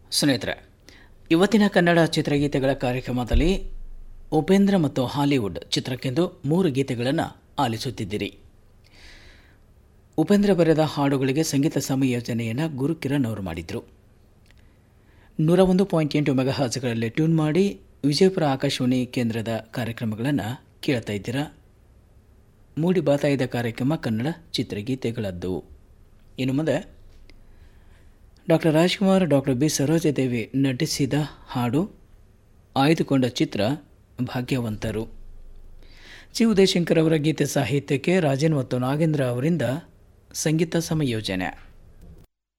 ಸ್ನೇಹಿತರೆ ಇವತ್ತಿನ ಕನ್ನಡ ಚಿತ್ರಗೀತೆಗಳ ಕಾರ್ಯಕ್ರಮದಲ್ಲಿ ಉಪೇಂದ್ರ ಮತ್ತು ಹಾಲಿವುಡ್ ಚಿತ್ರಕ್ಕೆಂದು ಮೂರು ಗೀತೆಗಳನ್ನು ಆಲಿಸುತ್ತಿದ್ದೀರಿ ಉಪೇಂದ್ರ ಬರೆದ ಹಾಡುಗಳಿಗೆ ಸಂಗೀತ ಸಂಯೋಜನೆಯನ್ನು ಗುರುಕಿರಣ್ ಅವರು ಮಾಡಿದರು ನೂರ ಒಂದು ಪಾಯಿಂಟ್ ಎಂಟು ಮೆಗಾಹರ್ಸ್ಗಳಲ್ಲಿ ಟ್ಯೂನ್ ಮಾಡಿ ವಿಜಯಪುರ ಆಕಾಶವಾಣಿ ಕೇಂದ್ರದ ಕಾರ್ಯಕ್ರಮಗಳನ್ನು ಕೇಳ್ತಾ ಇದ್ದೀರಾ ಮೂಡಿ ಬಾತಾ ಇದ್ದ ಕಾರ್ಯಕ್ರಮ ಕನ್ನಡ ಚಿತ್ರಗೀತೆಗಳದ್ದು ಇನ್ನು ಮುಂದೆ doctor Rajkumar doctor B Sarojadevi ನಟಿಸಿದ ಹಾಡು ಆಯ್ದುಕೊಂಡ ಚಿತ್ರ ಭಾಗ್ಯವಂತರು ಜಿ ಉದಯಶಂಕರ್ ಅವರ ಗೀತೆ ಸಾಹಿತ್ಯಕ್ಕೆ ರಾಜನ್ ಮತ್ತು ನಾಗೇಂದ್ರ ಅವರಿಂದ ಸಂಗೀತ ಸಂಯೋಜನೆ